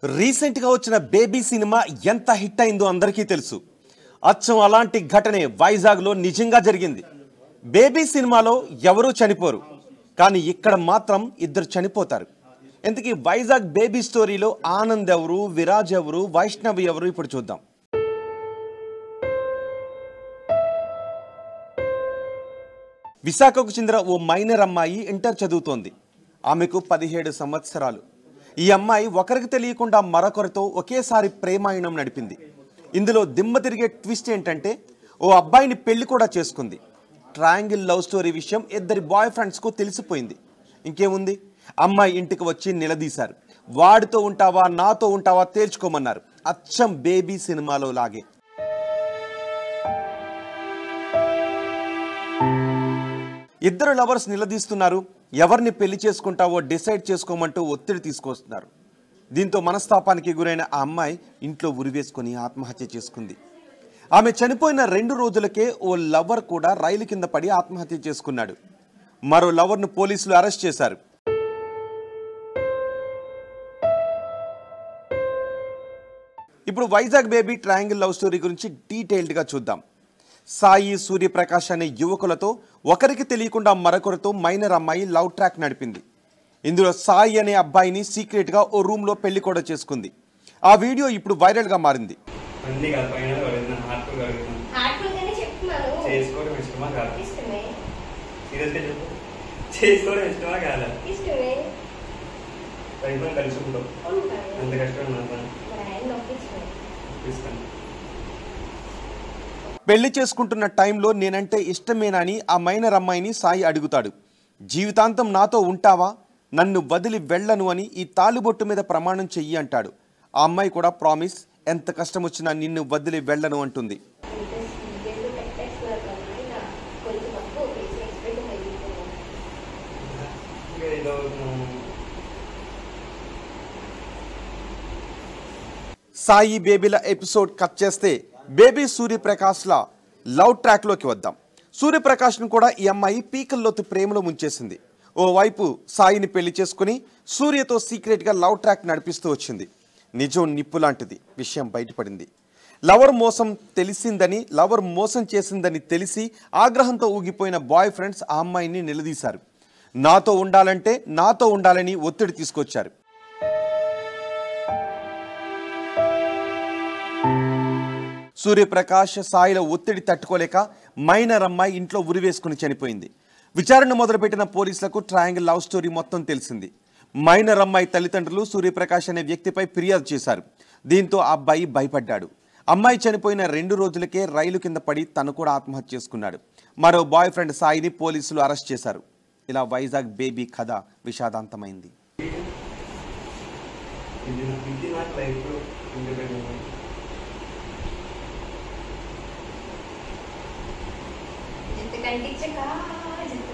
రీసెంట్గా వచ్చిన baby cinema ఎంత హిట్ అయిందో అందరికీ తెలుసు అచ్చం అలాంటి ఘటనే వైజాగ్లో నిజంగా జరిగింది బేబీ సినిమాలో ఎవరూ చనిపోరు కానీ ఇక్కడ మాత్రం ఇద్దరు చనిపోతారు ఇంతకీ వైజాగ్ బేబీ స్టోరీలో ఆనంద్ ఎవరు విరాజ్ ఎవరు వైష్ణవి ఎవరు ఇప్పుడు చూద్దాం విశాఖకు చెందిన ఓ మైనర్ అమ్మాయి ఇంటర్ చదువుతోంది ఆమెకు పదిహేడు సంవత్సరాలు ఈ అమ్మాయి ఒకరికి తెలియకుండా మరొకరితో ఒకేసారి ప్రేమాయణం నడిపింది ఇందులో దిమ్మ తిరిగే ట్విస్ట్ ఏంటంటే ఓ అబ్బాయిని పెళ్లి కూడా చేసుకుంది ట్రయాంగిల్ లవ్ స్టోరీ విషయం ఇద్దరి బాయ్ ఫ్రెండ్స్కు తెలిసిపోయింది ఇంకేముంది అమ్మాయి ఇంటికి వచ్చి నిలదీశారు వాడితో ఉంటావా నాతో ఉంటావా తేల్చుకోమన్నారు అచ్చం బేబీ సినిమాలో లాగే ఇద్దరు లవర్స్ నిలదీస్తున్నారు ఎవరిని పెళ్లి చేసుకుంటావో డిసైడ్ చేసుకోమంటూ ఒత్తిడి తీసుకొస్తున్నారు దీంతో మనస్తాపానికి గురైన ఆ అమ్మాయి ఇంట్లో ఉరివేసుకొని ఆత్మహత్య చేసుకుంది ఆమె చనిపోయిన రెండు రోజులకే ఓ లవర్ కూడా రైలు కింద పడి ఆత్మహత్య చేసుకున్నాడు మరో లవర్ను పోలీసులు అరెస్ట్ చేశారు ఇప్పుడు Vizag baby triangle love story గురించి డీటెయిల్డ్గా చూద్దాం సాయి సూర్యప్రకాష్ అనే యువకులతో ఒకరికి తెలియకుండా మరొకరితో మైనర్ అమ్మాయి లవ్ ట్రాక్ నడిపింది ఇందులో సాయి అనే అబ్బాయిని సీక్రెట్గా ఓ రూమ్లో పెళ్లి కూడా చేసుకుంది ఆ వీడియో ఇప్పుడు వైరల్గా మారింది ఉంది కదా పైన అడుగుతున్నాను హార్ట్ఫుల్ అడుగుతున్నాను హార్ట్ఫుల్ గానే చెప్తున్నాను చేసుకోవడం ఇష్టమా కాదా ఇష్టమే సీరియస్గా చెప్పు చేసుకోవడం ఇష్టమా కాదా ఇష్టమే లైఫ్లో కలిసి ఉంటావు ఉంటాను ఎంత కష్టం నాకు మరి ఆయన నొప్పించమే ఇస్తాను పెళ్లి చేసుకుంటున్న టైంలో నేనంటే ఇష్టమేనని ఆ మైనర్ అమ్మాయిని సాయి అడుగుతాడు జీవితాంతం నాతో ఉంటావా నన్ను వదిలి వెళ్ళను అని ఈ తాళిబొట్టు మీద ప్రమాణం చెయ్యి అంటాడు ఆ అమ్మాయి కూడా ప్రామిస్ ఎంత కష్టం వచ్చినా నిన్ను వదిలి వెళ్ళను అంటుంది అంటే సీరియల్ పెట్టేస్తున్నారు కదా ఇక కొంచెం తక్కువ పేసి ఎక్స్పెక్ట్ అయిపోయింది ఇంకా ఏదో ఉమ్, సాయి బేబీల ఎపిసోడ్ కట్ చేస్తే బేబీ సూర్యప్రకాష్ల లవ్ ట్రాక్లోకి వద్దాం సూర్యప్రకాష్ను కూడా ఈ అమ్మాయి పీకల్లోతు ప్రేమలో ముంచేసింది ఓవైపు సాయిని పెళ్లి చేసుకుని సూర్యతో సీక్రెట్గా లవ్ ట్రాక్ నడిపిస్తూ వచ్చింది నిజం నిప్పు లాంటిది విషయం బయటపడింది లవర్ మోసం తెలిసిందని లవర్ మోసం చేసిందని తెలిసి ఆగ్రహంతో ఊగిపోయిన బాయ్ ఫ్రెండ్స్ ఆ అమ్మాయిని నిలదీశారు నాతో ఉండాలంటే నాతో ఉండాలని ఒత్తిడి తీసుకొచ్చారు సూర్యప్రకాష్ సాయిల ఒత్తిడి తట్టుకోలేక మైనర్ అమ్మాయి ఇంట్లో ఉరివేసుకుని చనిపోయింది విచారణ మొదలుపెట్టిన పోలీసులకు ట్రయాంగిల్ లవ్ స్టోరీ మొత్తం తెలిసింది మైనర్ అమ్మాయి తల్లిదండ్రులు సూర్యప్రకాష్ అనే వ్యక్తిపై ఫిర్యాదు చేశారు దీంతో ఆ అబ్బాయి భయపడ్డాడు అమ్మాయి చనిపోయిన రెండు రోజులకే రైలు కింద పడి తను కూడా ఆత్మహత్య చేసుకున్నాడు మరో బాయ్ ఫ్రెండ్ సాయిని పోలీసులు అరెస్ట్ చేశారు ఇలా వైజాగ్ బేబీ కథ విషాదాంతమైంది ఇది నా- ఇది నాకు లైఫ్లో ఇండిపెండెంట్ జిత్తు కంటించక జిత్తు